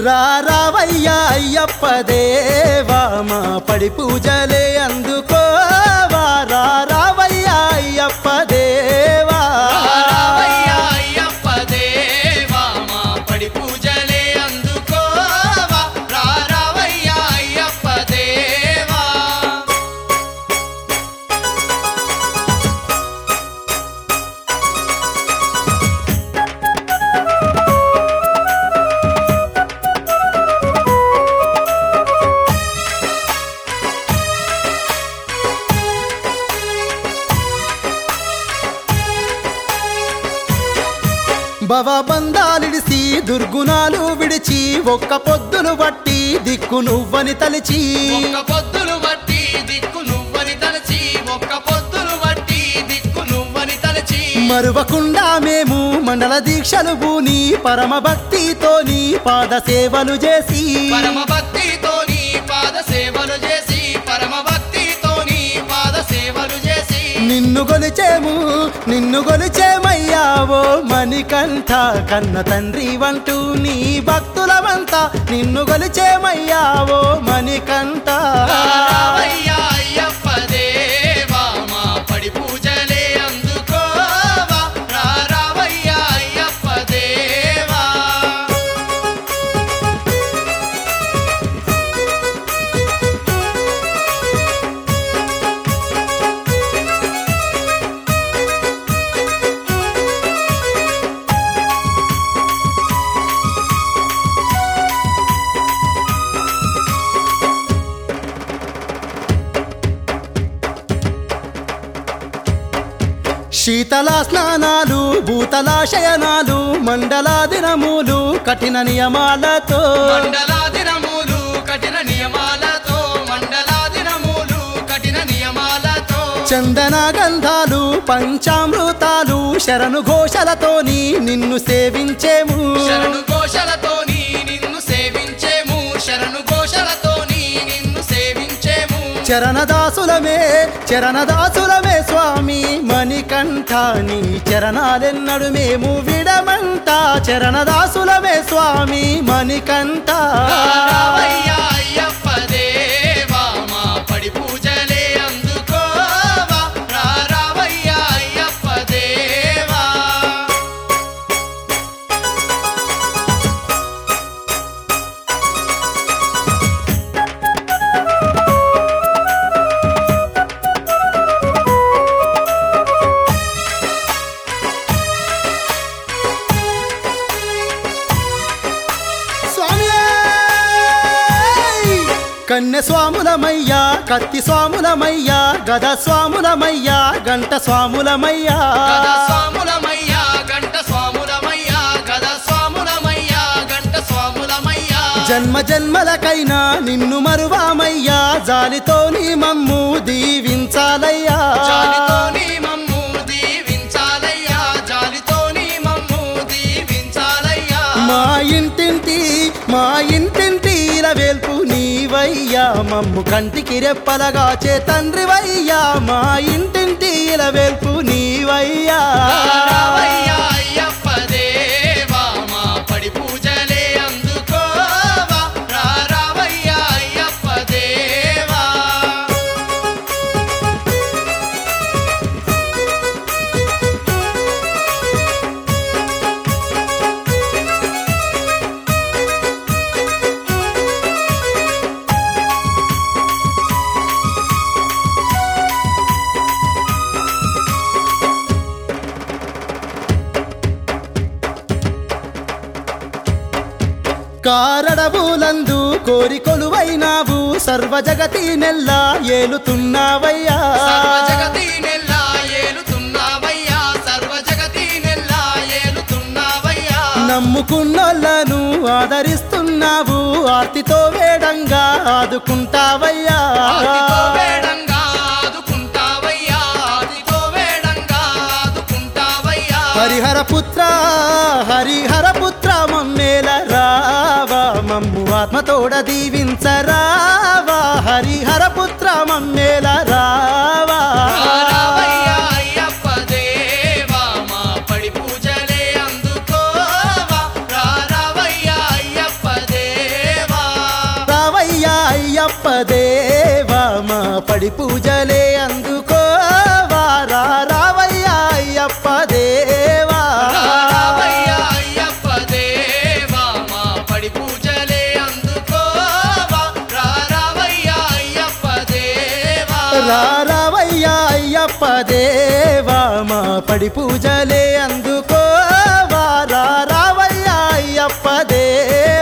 రావయ్యా అయ్యప్ప దేవా మా పడి పూజలే అందుకోవా రావయ్యా అయ్యప్ప దేవా రావయ్యా అయ్యప్ప దేవా మా పడి పూజలే అందుకోవా రావయ్యా అయ్యప్ప దేవా భవబంధాలిడిసి దుర్గుణాలు విడిచి ఒక్క పొద్దులు బట్టి దిక్కు నువ్వని తలిచి ఒక్క పొద్దులు బట్టి దిక్కు నువ్వని తలచి ఒక్క పొద్దులు బట్టి దిక్కు నువ్వని తలచి మరువకుండా మేము మండల దీక్షలు పూని పరమ భక్తితో నీ పాద సేవలు చేసి పరమ భక్తితో నీ పాద సేవలు చేసి పరమ భక్తితో నీ పాద సేవలు చేసి నిన్ను గొలిచేము నిన్ను గొలిచేమయ్యావో మణికంఠ కన్న తండ్రి వంటూ నీ భక్తులమంతా నిన్ను గొలిచేమయ్యావో మణికంఠ రావయ్యా అయ్యప్ప దేవా మా పడి పూజలే అందుకోవా రా రావయ్యా అయ్యప్ప దేవా శీతల స్నానాలు భూతల శయనాలు మండల దినములు కఠిన నియమాలతో మండలాదినములు కఠిన నియమాలతో మండలాదినములు కఠిన నియమాలతో చందన గంధాలు పంచామృతాలు శరణు ఘోషలతోని నిన్ను సేవించేము శరణు ఘోషలతోని నిన్ను సేవించేము శరణు ఘోషలతోని నిన్ను సేవించేము చరణదాసులమే చరణదాసులమే స్వామి మణికంఠ నీ చరణాలెన్నడు మేము విడమంట చరణదాసులమే స్వామి మణికంఠ రావయ్యా అయ్యప్ప దేవా మా పడి పూజలే అందుకోవా రా రావయ్యా అయ్యప్ప దేవా స్వామి కన్య స్వాములమయ్యా కత్తి స్వాములమయ్యా గద స్వాములమయ్యా గంట స్వాములమయ్యా గద స్వాములమయ్యా గంట స్వాములమయ్యా గద స్వాములమయ్యా గంట స్వాములమయ్యా జన్మ జన్మలకైనా నిన్ను మరువామయ్యా జాలితో నీ మమ్ము దీవించాలయ్యా జాలితోని మమ్ము దీవించాలయ్యా జాలితోని మమ్ము దీవించాలయ్యా మా ఇంటింటి మా ఇంటింటి వేల్పు నీవయ్యా మమ్ము కంటికి రెప్పలగా చే తండ్రివయ్యా మా ఇంటింటి వేల్పు నీవయ్యా రావయ్యా అయ్యప్ప దేవా మా పడి పూజలే అందుకోవా రా రావయ్యా అయ్యప్ప దేవా కారడవులందు కోరి కొలువైనావు సర్వ జగతి నెల్లా ఏలుతున్నావయ్యా సర్వ జగతి నెల్లా ఏలుతున్నావయ్యా సర్వ జగతి నెల్లా ఏలుతున్నావయ్యా నమ్ముకున్నోళ్ళను ఆదరిస్తున్నావు ఆర్తితో వేడంగా ఆదుకుంటావయ్యా ఆదితో వేడంగా ఆదుకుంటావయ్యా ఆదితో వేడంగా ఆదుకుంటావయ్యా హరిహర పుత్ర హరిహర పుత్ర మమ్మేల రావా మమ్ము ఆత్మతోడ దీవించరావా హరిహర పుత్ర మమ్మేల రావా రావయ్యా అయ్యప్ప దేవా మా పడి పూజలే అందుకోవా రా రావయ్యా అయ్యప్ప దేవా పడి పూజలే అందుకోవా రా రావయ్యా అయ్యప్ప దేవా రావయ్య అయ్యప్ప దేవా మా పడి పూజలే అందుకోవా రా రావయ్య అయ్యప్ప దేవా రా రావయ్యా అయ్యప్ప దేవా మా పడి పూజలే అందుకోవా రా రావయ్యా అయ్యప్ప దేవా